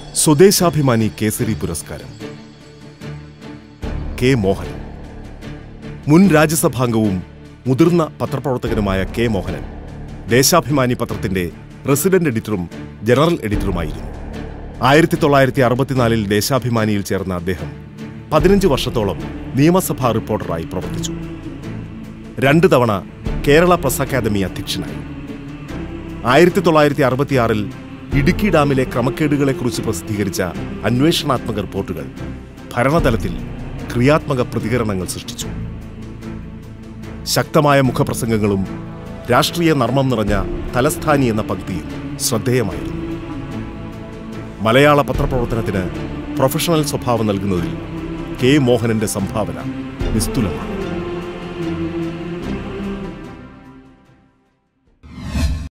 സ്വദേശാഭിമാനി കേസരി പുരസ്കാരം കെ മോഹൻ മുൻ രാജ്യസഭാംഗവും മുതിർന്ന പത്രപ്രവർത്തകനുമായ കെ മോഹനൻ ദേശാഭിമാനി പത്രത്തിന്റെ റെസിഡന്റ് എഡിറ്ററും ജനറൽ എഡിറ്ററുമായിരുന്നു ആയിരത്തി തൊള്ളായിരത്തി അറുപത്തിനാലിൽ ദേശാഭിമാനിയിൽ ചേർന്ന അദ്ദേഹം പതിനഞ്ച് വർഷത്തോളം നിയമസഭാ റിപ്പോർട്ടറായി പ്രവർത്തിച്ചു രണ്ട് തവണ കേരള പ്രസ് അക്കാദമി അധ്യക്ഷനായി ആയിരത്തി തൊള്ളായിരത്തി അറുപത്തിയാറിൽ ഇടുക്കി ഡാമിലെ ക്രമക്കേടുകളെക്കുറിച്ച് പ്രസിദ്ധീകരിച്ച അന്വേഷണാത്മക റിപ്പോർട്ടുകൾ ഭരണതലത്തിൽ ക്രിയാത്മക പ്രതികരണങ്ങൾ സൃഷ്ടിച്ചു ശക്തമായ മുഖപ്രസംഗങ്ങളും രാഷ്ട്രീയ നർമ്മം നിറഞ്ഞ തലസ്ഥാനി എന്ന പങ്ക്തിയും ശ്രദ്ധേയമായിരുന്നു മലയാള പത്രപ്രവർത്തനത്തിന് പ്രൊഫഷണൽ സ്വഭാവം നൽകുന്നതിൽ കെ മോഹനന്റെ സംഭാവന നിസ്തുലമാണ്